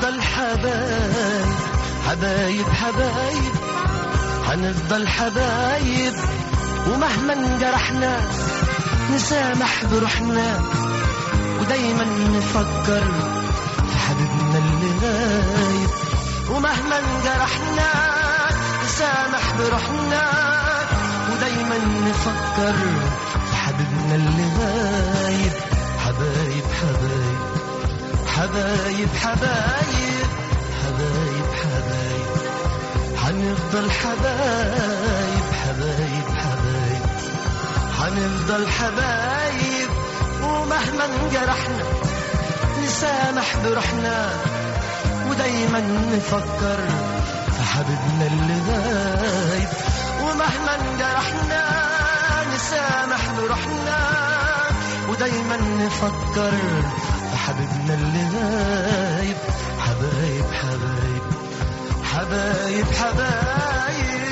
حنفضل حبايب حبايب حبايب حنفضل حبايب ومهما انجرحنا نسامح بروحنا ودايما نفكر في حبيبنا اللي غايب ومهما انجرحنا نسامح بروحنا ودايما نفكر في حبيبنا اللي غايب حبايب حبايب حبايب حبايب حبايب حبايب حنفضل حبايب حبايب حبايب حنفضل حبايب ومهما انجرحنا نسامح بروحنا ودايما نفكر في حبيبنا اللي غايب ومهما انجرحنا نسامح بروحنا ودايما نفكر في حبيبنا اللي غايب حبايب حبايب حبايب حبايب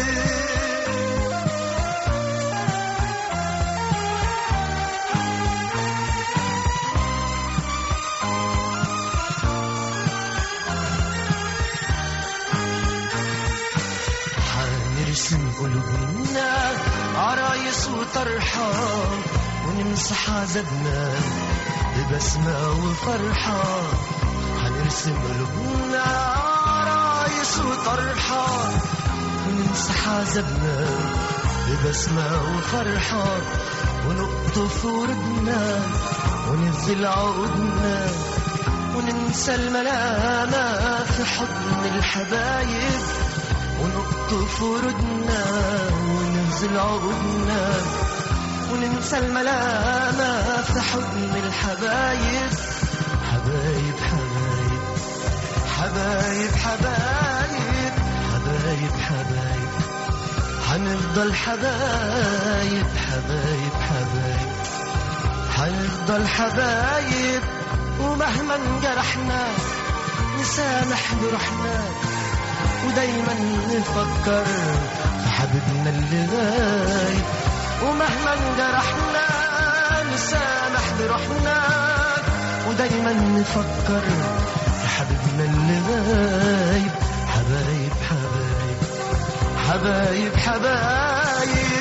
حنرسم قلوبنا عرايس وطرحة ونمسح عذابنا ببسمة وفرحة هنرسم قلوبنا عرايس وطرحة ونمسح عذابنا ببسمة وفرحة ونقطف وردنا وننزل عقودنا وننسى الملامة في حضن الحبايب ونقطف وردنا وننزل عقودنا وننسى الملامة في حضن الحبايب حبايب حبايب حبايب حبايب حبايب حبايب حنفضل حبايب حبايب حبايب حنفضل حبايب ومهما انجرحنا نسامح بروحنا ودايما نفكر في حبيبنا اللي غايب ومهما انجرحنا نسامح بروحنا ودايما نفكر في حبيبنا اللي غايب حبايب حبايب حبايب حبايب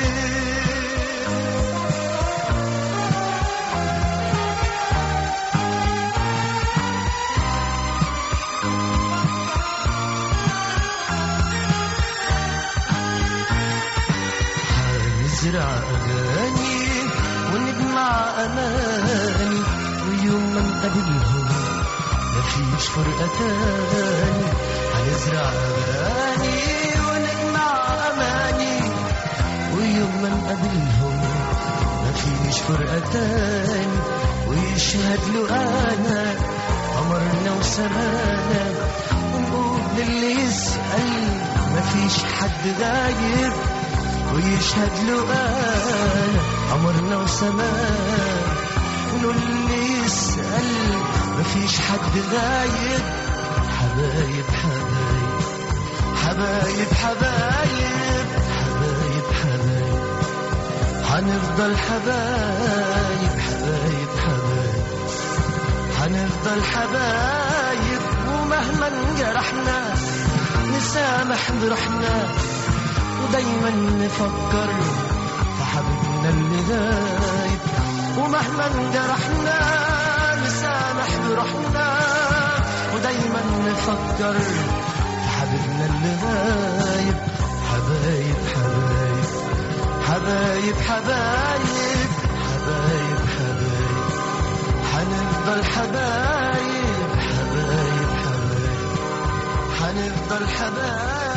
هنزرع أغاني ونجمع أماني ويوم ما نقابلهم مفيش فرقة تاني هنزرع أغاني ونجمع أماني ويوم ما نقابلهم مفيش فرقة تاني ويشهد له أنا قمرنا وسمانا ونقول للي يسأل مفيش حد غايب ويشهد له أنا قمرنا وسماء ونقول اللي يسأل مفيش حد غايب حبايب حبايب حبايب حبايب حبايب حبايب حنفضل حبايب حبايب حبايب حنفضل حبايب ومهما انجرحنا نسامح بروحنا ودايما نفكر في حبيبنا اللي غايب ومهما انجرحنا نسامح بروحنا ودايما نفكر في حبيبنا اللي غايب حبايب حبايب حبايب حبايب حبايب حبايب حنفضل حبايب حبايب حبايب حنفضل حبايب